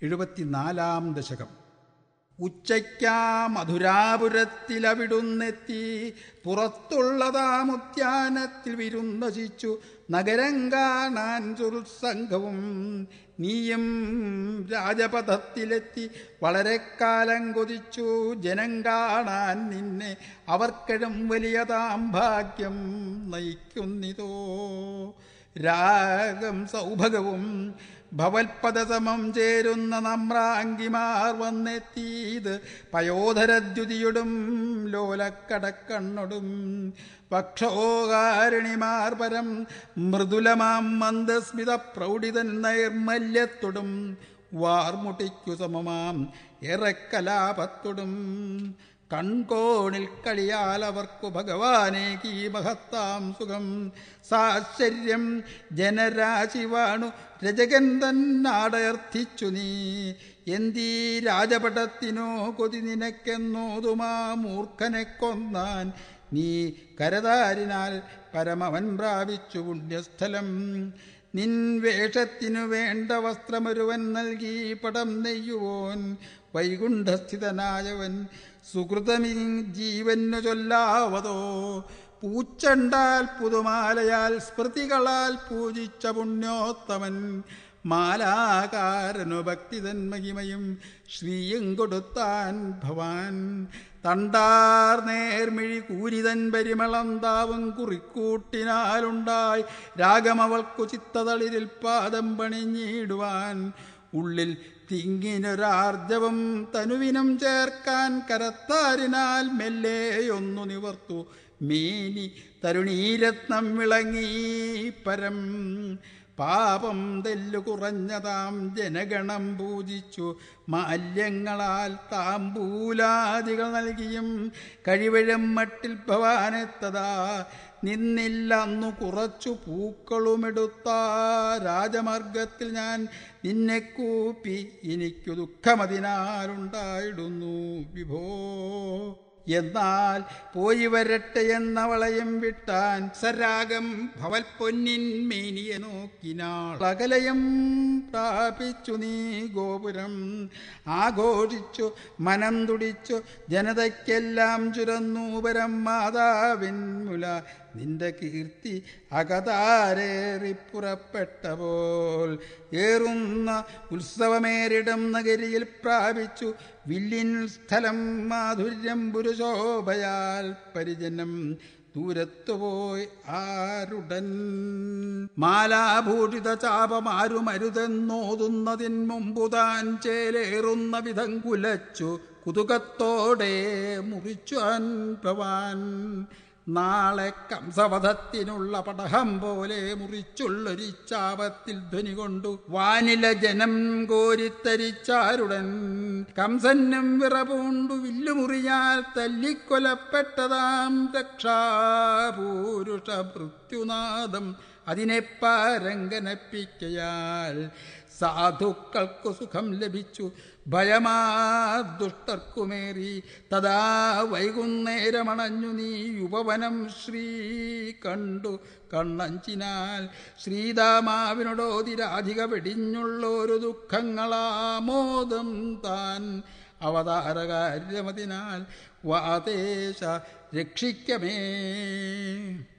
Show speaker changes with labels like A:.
A: എഴുപത്തിനാലാം ദശകം ഉച്ചയ്ക്കാ മധുരാപുരത്തിലവിടുന്നെത്തി പുറത്തുള്ളതാമുദ്യാനത്തിൽ വിരുന്നശിച്ചു നഗരം കാണാൻ സുൽസംഘവും നീയും രാജപഥത്തിലെത്തി വളരെ കാലം കൊതിച്ചു ജനം കാണാൻ നിന്നെ അവർക്കിടം വലിയതാം ഭാഗ്യം നയിക്കുന്നിതോ രാഗം സൗഭഗവും ഭവൽപദസമം ചേരുന്ന നമ്രാങ്കിമാർ വന്നെത്തിയത് പയോധരദ്യുതിയൊടും ലോലക്കടക്കണ്ണൊടും പക്ഷോകാരിണിമാർ പരം മൃദുലമാം മന്ദസ്മിത പ്രൗഢിതൻ നൈർമല്യത്തൊടും വാർമുട്ടിക്കു സമമാം ഏറെക്കലാപത്തൊടും കൺകോണിൽ കളിയാൽ അവർക്കു ഭഗവാനെ കീ മഹത്താം സുഖം സാശ്ചര്യം ജനരാശിവാണു രജകൻ തന്നാടയർത്ഥിച്ചു നീ എന്തീ രാജപടത്തിനോ കൊതി നിനക്കെന്നോതുമാ മൂർഖനെ കൊന്നാൻ നീ കരതാരിനാൽ പരമവൻ പ്രാപിച്ചു പുണ്യസ്ഥലം നിൻ വേഷത്തിനു വേണ്ട വസ്ത്രമൊരുവൻ നൽകി പടം നെയ്യുവോൻ വൈകുണ്ഠസ്ഥിതനായവൻ സുഹൃതമി ജീവനു ചൊല്ലാവതോ പൂച്ചണ്ടാൽ പുതുമാലയാൽ സ്മൃതികളാൽ പൂജിച്ച പുണ്യോത്തമൻ മാലാകാരനു ഭക്തിതൻ മഹിമയും ശ്രീയും കൊടുത്താൻ ഭവാൻ തണ്ടാർ നേർമിഴി കൂരിതൻ പരിമളന്താവും കുറിക്കൂട്ടിനാലുണ്ടായി രാഗമവൾക്കു ചിത്തതളിരിൽ പാദം പണിഞ്ഞിടുവാൻ ഉള്ളിൽ തിങ്ങിനൊരാർജവം തനുവിനം ചേർക്കാൻ കരത്താരിനാൽ മെല്ലെയൊന്നു നിവർന്നു മേനി തരുണീരത്നം വിളങ്ങി പരം പാപം തെല്ലു കുറഞ്ഞതാം ജനഗണം പൂജിച്ചു മാല്യങ്ങളാൽ താമ്പൂലാദികൾ നൽകിയും കഴിവഴം മട്ടിൽ ഭവാനെത്തതാ നിന്നില്ല അന്നു കുറച്ചു പൂക്കളുമെടുത്ത രാജമാർഗത്തിൽ ഞാൻ നിന്നെ കൂപ്പി എനിക്കു ദുഃഖമതിനാലുണ്ടായിടുന്നു വിഭോ എന്നാൽ പോയി വരട്ടെ എന്നവളയും വിട്ടാൻ സരാഗം ഭവൽ പൊന്നിൻ മേനിയെ നോക്കിനാൾ അകലയം പ്രാപിച്ചു നീ ഗോപുരം ആഘോഷിച്ചു മനം തുടിച്ചു ജനതയ്ക്കെല്ലാം ചുരന്നു പരം മാതാവിൻ മുല നിന്റെ കീർത്തി അകതാരേറി പുറപ്പെട്ട പോൽ ഏറുന്ന ഉത്സവമേറിടം നഗരിയിൽ പ്രാപിച്ചു വില്ലിൻ സ്ഥലം മാധുര്യം പുരുഷോഭയാൽ പരിജനം ദൂരത്തുപോയി ആരുടൻ മാലാഭൂഷിത ചാപമാരുമരുതെന്നോതുന്നതിൻ മുമ്പു താൻ ചേലേറുന്ന വിധം കുലച്ചു കുതുകത്തോടെ മുറിച്ചു ഭവാൻ നാളെ കംസവധത്തിനുള്ള പടഹം പോലെ മുറിച്ചുള്ളൊരിച്ചാപത്തിൽ ധ്വനി കൊണ്ടു വാനില ജനം കോരിത്തരിച്ചാരുടൻ കംസനും വിറപൂണ്ടു വില്ലുമുറിയാൽ തല്ലിക്കൊലപ്പെട്ടതാം രക്ഷാപൂരുഷ മൃത്യുനാദം അതിനെ പാരങ്കനപ്പിക്കയാൽ സാധുക്കൾക്കു സുഖം ലഭിച്ചു ഭയമാ ദുഷ്ടർക്കുമേറി തഥാ വൈകുന്നേരമണഞ്ഞു നീ ഉപവനം ശ്രീ കണ്ടു കണ്ണഞ്ചിനാൽ ശ്രീതാമാവിനോടോതിരാധിക വെടിഞ്ഞുള്ളൊരു ദുഃഖങ്ങളാമോദം താൻ അവതാരകാര്യമതിനാൽ വാതേശ രക്ഷിക്കമേ